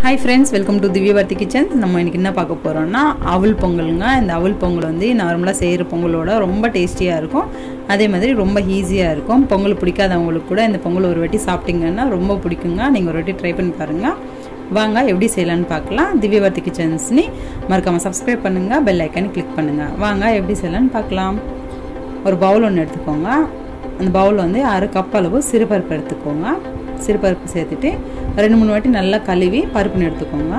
hi friends welcome to Divyavarthi kitchen நம்ம இன்னைக்கு என்ன பார்க்க போகிறோம்னா அவல் பொங்கலுங்க இந்த அவல் பொங்கல் வந்து நார்மலாக செய்கிற பொங்கலோட ரொம்ப டேஸ்டியாக இருக்கும் அதே மாதிரி ரொம்ப ஈஸியாக இருக்கும் பொங்கல் பிடிக்காதவங்களுக்கு கூட இந்த பொங்கல் ஒரு வாட்டி சாப்பிட்டீங்கன்னா ரொம்ப பிடிக்குங்க நீங்கள் ஒரு வாட்டி ட்ரை பண்ணி பாருங்கள் வாங்க எப்படி செய்யலான்னு பார்க்கலாம் திவ்யவர்த்தி கிச்சன்ஸ்னு மறக்காமல் சப்ஸ்கிரைப் பண்ணுங்கள் பெல் ஐக்கானு கிளிக் பண்ணுங்கள் வாங்க எப்படி செய்யலான்னு பார்க்கலாம் ஒரு பவுல் ஒன்று எடுத்துக்கோங்க அந்த பவுல் வந்து அரை கப் அளவு சிறுபருப்பு எடுத்துக்கோங்க சிறுபருப்பு சேர்த்துட்டு ரெண்டு மூணு வாட்டி நல்லா கழுவி பருப்புன்னு எடுத்துக்கோங்க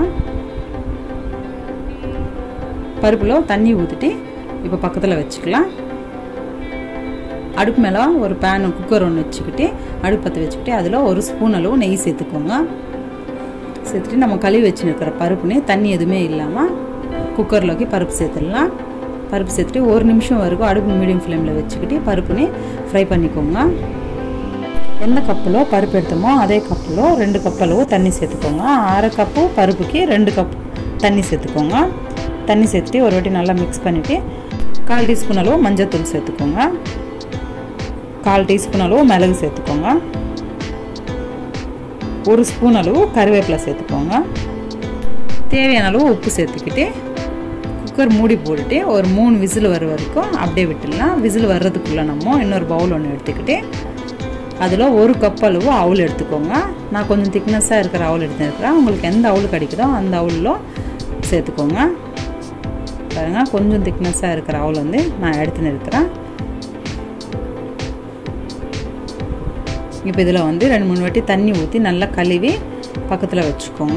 பருப்பில் தண்ணி ஊற்றிட்டு இப்போ பக்கத்தில் வச்சுக்கலாம் அடுப்பு மேலே ஒரு பேன் குக்கர் ஒன்று வச்சுக்கிட்டு அடுப்பு பற்ற வச்சுக்கிட்டு அதில் ஒரு ஸ்பூன் அளவு நெய் சேர்த்துக்கோங்க சேர்த்துட்டு நம்ம கழுவி வச்சுருக்கிற பருப்புன்னு தண்ணி எதுவுமே இல்லாமல் குக்கரில் வைக்க பருப்பு சேர்த்துடலாம் பருப்பு சேர்த்துட்டு ஒரு நிமிஷம் வரைக்கும் அடுப்பு மீடியம் ஃப்ளேமில் வச்சுக்கிட்டு பருப்புன்னு ஃப்ரை பண்ணிக்கோங்க எந்த கப்பிலோ பருப்பு எடுத்தோமோ அதே கப்பிலோ ரெண்டு கப் அளவு தண்ணி சேர்த்துக்கோங்க அரை கப்பு பருப்புக்கு ரெண்டு கப் தண்ணி சேர்த்துக்கோங்க தண்ணி சேர்த்துட்டு ஒரு வாட்டி நல்லா மிக்ஸ் பண்ணிவிட்டு கால் டீஸ்பூன் அளவு மஞ்சள் சேர்த்துக்கோங்க கால் டீஸ்பூன் அளவு மிளகு சேர்த்துக்கோங்க ஒரு ஸ்பூன் அளவு கருவேப்பிலை சேர்த்துக்கோங்க தேவையான அளவு உப்பு சேர்த்துக்கிட்டு குக்கர் மூடி போட்டுட்டு ஒரு மூணு விசில் வர வரைக்கும் அப்படியே விட்டுடலாம் விசில் வர்றதுக்குள்ளே நம்ம இன்னொரு பவுல் ஒன்று எடுத்துக்கிட்டு அதில் ஒரு கப் அளவு அவுள் எடுத்துக்கோங்க நான் கொஞ்சம் திக்னஸாக இருக்கிற அவுள் எடுத்துருக்கிறேன் உங்களுக்கு எந்த அவுள் கிடைக்குதோ அந்த அவுளில் சேர்த்துக்கோங்க பாருங்கள் கொஞ்சம் திக்னஸாக இருக்கிற அவுள் வந்து நான் எடுத்துன்னு இருக்கிறேன் இப்போ இதில் வந்து ரெண்டு மூணு வாட்டி தண்ணி ஊற்றி நல்லா கழுவி பக்கத்தில் வச்சுக்கோங்க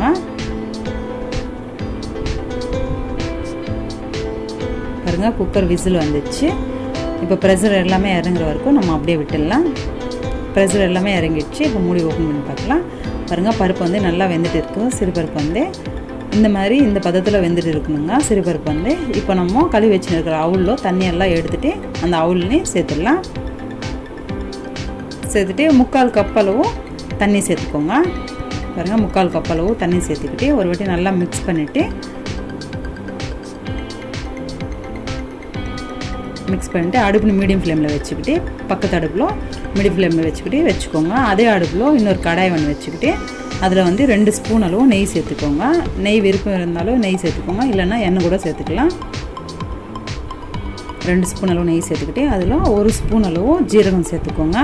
பாருங்கள் குக்கர் விசில் வந்துச்சு இப்போ ப்ரெஷர் எல்லாமே இறங்குற வரைக்கும் நம்ம அப்படியே விட்டுடலாம் ப்ரெஷர் எல்லாமே இறங்கிடுச்சு இப்போ மூடி ஓப்பன் பண்ணி பார்க்கலாம் பாருங்கள் பருப்பு வந்து நல்லா வெந்துட்டு இருக்குது சிறுபருப்பு வந்து இந்த மாதிரி இந்த பதத்தில் வெந்துட்டு இருக்கணுங்க சிறுபருப்பு வந்து இப்போ நம்ம கழுவி வச்சுன்னு இருக்கிற அவுளில் தண்ணியெல்லாம் எடுத்துகிட்டு அந்த அவுள்னே சேர்த்துடலாம் சேர்த்துட்டு முக்கால் கப் அளவு தண்ணி சேர்த்துக்கோங்க பாருங்கள் முக்கால் கப் அளவு தண்ணி சேர்த்துக்கிட்டு ஒரு வாட்டி நல்லா மிக்ஸ் பண்ணிவிட்டு மிக்ஸ் பண்ணிட்டு அடுப்பு மீடியம் ஃப்ளேமில் வச்சுக்கிட்டு பக்கத்து அடுப்பில் மீடியம் ஃப்ளேமில் வச்சுக்கிட்டு வச்சுக்கோங்க அதே அடுப்பில் இன்னொரு கடாய் ஒன்று வச்சுக்கிட்டு அதில் வந்து ரெண்டு ஸ்பூன் அளவு நெய் சேர்த்துக்கோங்க நெய் விருப்பம் இருந்தாலும் நெய் சேர்த்துக்கோங்க இல்லைன்னா எண்ணெய் கூட சேர்த்துக்கலாம் ரெண்டு ஸ்பூன் அளவு நெய் சேர்த்துக்கிட்டு அதில் ஒரு ஸ்பூன் அளவு ஜீரகம் சேர்த்துக்கோங்க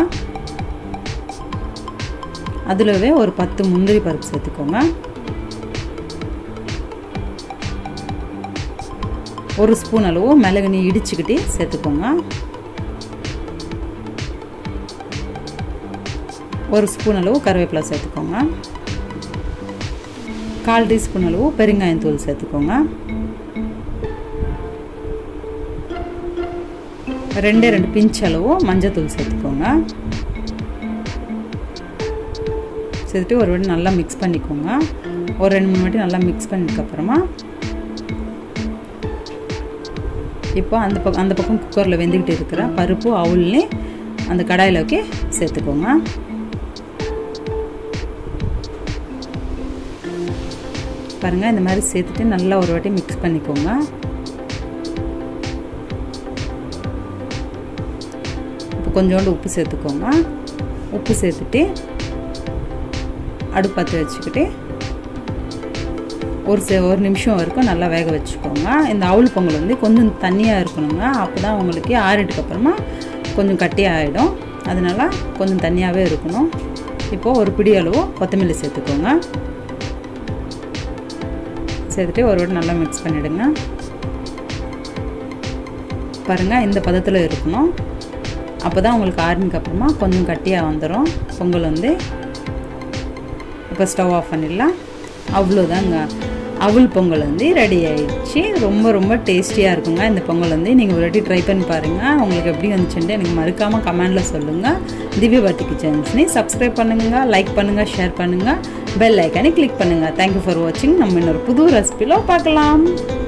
அதிலவே ஒரு பத்து முந்திரி பருப்பு சேர்த்துக்கோங்க ஒரு ஸ்பூன் அளவு மிளகு நீ இடிச்சுக்கிட்டு சேர்த்துக்கோங்க ஒரு ஸ்பூன் அளவு கருவேப்பிலை சேர்த்துக்கோங்க கால் டீஸ்பூன் அளவு பெருங்காயத்தூள் சேர்த்துக்கோங்க ரெண்டே ரெண்டு பிஞ்ச் அளவு மஞ்சத்தூள் சேர்த்துக்கோங்க சேர்த்துட்டு ஒரு வாட்டி நல்லா மிக்ஸ் பண்ணிக்கோங்க ஒரு ரெண்டு மூணு வாட்டி நல்லா மிக்ஸ் பண்ணதுக்கப்புறமா இப்போ அந்த பக்கம் அந்த பக்கம் குக்கரில் வெந்துக்கிட்டு இருக்கிற பருப்பு அவுள்னு அந்த கடாயில் வைக்க சேர்த்துக்கோங்க பாருங்கள் இந்த மாதிரி சேர்த்துட்டு நல்லா ஒரு வாட்டி மிக்ஸ் பண்ணிக்கோங்க இப்போ கொஞ்சோண்டு உப்பு சேர்த்துக்கோங்க உப்பு சேர்த்துட்டு அடுப்பு பற்ற வச்சுக்கிட்டு ஒரு சே ஒரு நிமிஷம் வரைக்கும் நல்லா வேக வச்சுக்கோங்க இந்த அவுள் பொங்கல் வந்து கொஞ்சம் தண்ணியாக இருக்கணுங்க அப்போ தான் உங்களுக்கு ஆறிட்டுக்கு அப்புறமா கொஞ்சம் கட்டியாக ஆகிடும் அதனால் கொஞ்சம் தண்ணியாகவே இருக்கணும் இப்போது ஒரு பிடி அளவு கொத்தமல்லி சேர்த்துக்கோங்க சேர்த்துட்டு ஒரு வாட்டி நல்லா மிக்ஸ் பண்ணிவிடுங்க பாருங்கள் இந்த பதத்தில் இருக்கணும் அப்போ தான் உங்களுக்கு ஆறினுக்கு அப்புறமா கொஞ்சம் கட்டியாக வந்துடும் பொங்கல் வந்து இப்போ ஸ்டவ் ஆஃப் பண்ணிடலாம் அவ்வளோதாங்க அவல் பொங்கல் வந்து ரெடி ஆயிடுச்சு ரொம்ப ரொம்ப டேஸ்டியாக இருக்குங்க இந்த பொங்கல் வந்து நீங்கள் ஒரு வாட்டி ட்ரை பண்ணி பாருங்கள் உங்களுக்கு எப்படி வந்துச்சுன்ட்டு எனக்கு மறக்காமல் கமெண்டில் சொல்லுங்கள் திவ்ய பர்த்தி கிச்சன்ஸ்னு சப்ஸ்கிரைப் பண்ணுங்கள் லைக் பண்ணுங்கள் ஷேர் பண்ணுங்கள் பெல் ஐக்கானே கிளிக் பண்ணுங்கள் தேங்க்யூ ஃபார் வாட்சிங் நம்ம இன்னொரு புது ரெசிபியில் பார்க்கலாம்